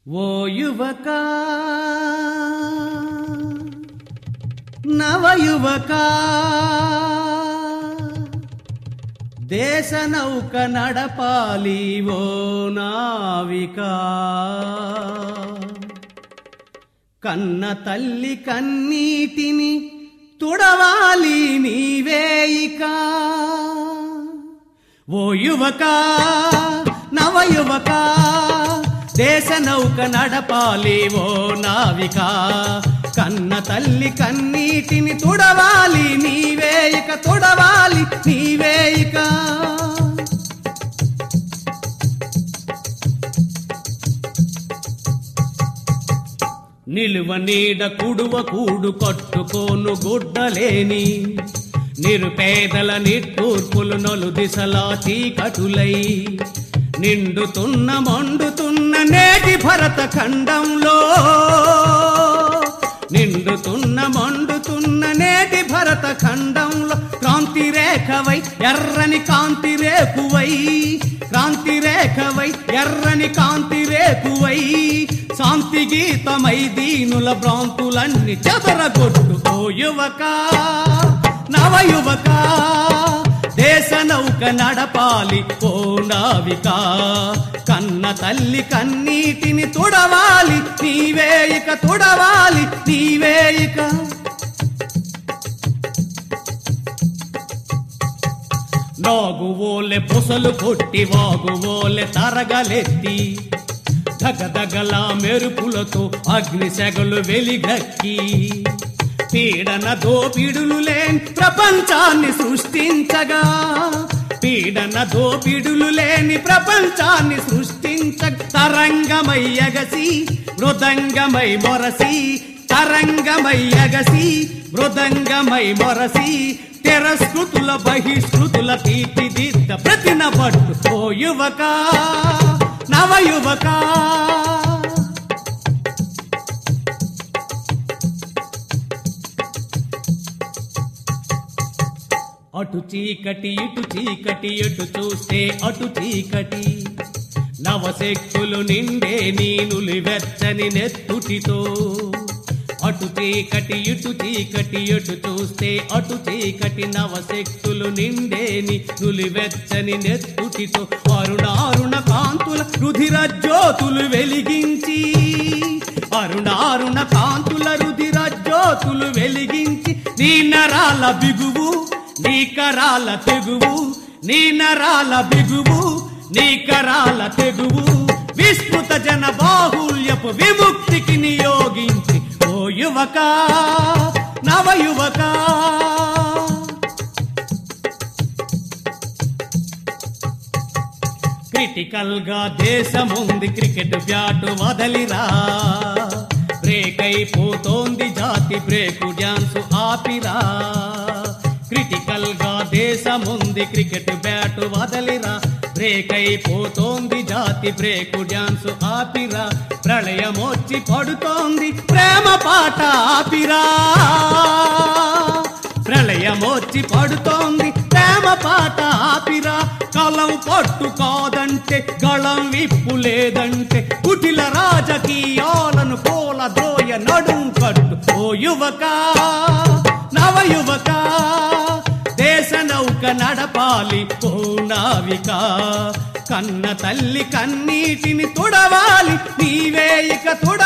ఓ యువక నవయువక దేశ నౌక నడపాలి ఓ నావిక కన్న తల్లి కన్నీటిని తుడవాలి నీవేయిక ఓ యువక నవయువక దేశ నౌక నడపాలి ఓ నావిక కన్న తల్లి కన్నీటిని తుడవాలి నీవేయిక తుడవాలి నీవేయిక నిలువ నీడ కుడువ కూడు కట్టుకోను గుడ్డలేని నిరుపేదల నిట్టూర్పులు నలు దిశలా చీకటులై నిండుతున్న మండుతున్న నేటి భరత ఖండంలో నిండుతున్న మండుతున్న నేటి భరత ఖండంలో క్రాంతి రేఖవై ఎర్రని కాంతి రేకువై క్రాంతి రేఖవై ఎర్రని కాంతి రేకువై శాంతి గీతమై దీనుల భ్రాంతులన్నీ చెదరగొట్టు ఓ యువక నవయువక దేశ నౌక నడపాలి ఓ నావిక కన్న తల్లి కన్నీటిని తుడవాలి నీవేయిక తుడవాలి నీవేయిక నాగువోలె పొసలు కొట్టి వాగువోలె తరగలెత్తి దగదగల మెరుపులతో అగ్ని సెగలు వెలిగక్కి పీడన దోపిడులు లేని ప్రపంచాన్ని సృష్టించగా పీడన దోపిడులు లేని ప్రపంచాన్ని సృష్టించ తరంగమై ఎగసి మృదంగమై మొరసి తరంగమై ఎగసి మృదంగమై మొరసి తిరస్కృతుల బహిష్కృతుల తీర్చిదిద్ద ప్రతిన పట్టు ఓ యువక నవయువక అటు చీకటి ఇటు చీకటి ఎటు చూస్తే అటు చీకటి నవశక్తులు నిండే నీనులి వెచ్చని నెత్తుటితో అటు చీకటి ఇటు చీకటి ఎటు చూస్తే అటు చీకటి నవశక్తులు నిండేని నులి వెచ్చని నెత్తుటితో అరుణారుణ కాంతుల రుధిర జ్యోతులు వెలిగించి అరుణారుణ కాంతుల రుధిర జ్యోతులు వెలిగించి నీ నరాల బిగువు నీ కరాల తెగువు నీ నరాల బిగువు నీ కరాల తెగువు విస్తృత జన బాహుల్యపు విముక్తికి నియోగించి ఓ యువక నవయువక క్రిటికల్ గా దేశముంది క్రికెట్ బ్యాట్ వదలిరా బ్రేక్ అయిపోతోంది జాతి బ్రేకు డ్యాన్స్ ఆపిరా క్రిటికల్ గా దేశముంది క్రికెట్ బ్యాట్ వదలిరా బ్రేక్ అయిపోతోంది జాతి బ్రేకు డ్యాన్స్ ఆపిరా ప్రళయమొచ్చి పడుతోంది ప్రేమ పాట ఆపిరా ప్రళయమొచ్చి పడుతోంది ప్రేమ పాట ఆపిరా కలం పట్టు కాదంటే గళం విప్పు లేదంటే కుటిల రాజకీయాలను కోల దోయ నడుం కట్టు ఓ యువక నవయువక దేశ నౌక నడపాలి ఓ నావిక కన్న తల్లి కన్నీటిని తుడవాలి నీవే ఇక తుడ